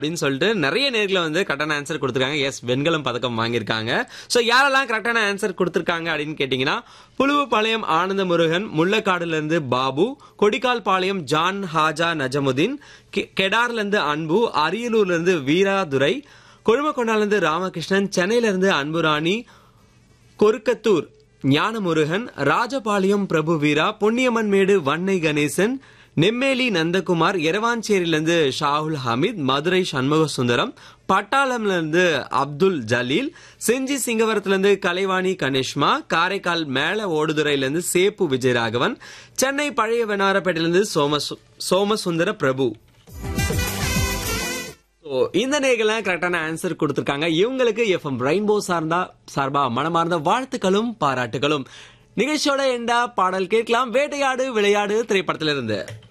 அப்படின்னு சொல்லிட்டு நிறைய நேர்களை வந்து கரெக்டான ஆன்சர் கொடுத்துருக்காங்க எஸ் வெண்கலம் பதக்கம் வாங்கியிருக்காங்க ஸோ யாரெல்லாம் கரெக்டான ஆன்சர் கொடுத்துருக்காங்க அப்படின்னு கேட்டிங்கன்னா புழுவுப்பாளையம் ஆனந்த முருகன் முள்ளக்காடுல இருந்து பாபு கொடிக்கால் பாளையம் ஜான் ஹாஜா நஜமுதீன் கெ- கெடார்ல இருந்து அன்பு அரியலூர்ல இருந்து வீராதுரை கொழுமக்கொண்டால இருந்து ராமகிருஷ்ணன் சென்னையில இருந்து அன்புராணி கொருக்கத்தூர் ஞானமுருகன் ராஜபாளையம் பிரபு வீரா பொன்னியம்மன் மேடு வன்னை கணேசன் நெம்மேலி நந்தகுமார் எரவாஞ்சேரியிலிருந்து ஷாகுல் ஹமீத் மதுரை சண்முக சுந்தரம் பட்டாளம்ல இருந்து அப்துல் ஜலீல் செஞ்சி சிங்கவரத்துல இருந்து கலைவாணி கணேஷ்மா காரைக்கால் மேல ஓடுதுறையில இருந்து சேப்பு விஜயராகவன் சென்னை பழைய வெனாரப்பேட்டையில இருந்து சோம சோமசுந்தர பிரபு So, இந்த நேர்கள்லாம் கரெக்டான ஆன்சர் கொடுத்திருக்காங்க இவங்களுக்கு எஃப்எம் ரெயின்போ சார்ந்தா சார்பா மனமார்ந்த வாழ்த்துக்களும் பாராட்டுகளும் நிகழ்ச்சியோட எண்டா பாடல் கேட்கலாம் வேட்டையாடு விளையாடு திரைப்படத்திலிருந்து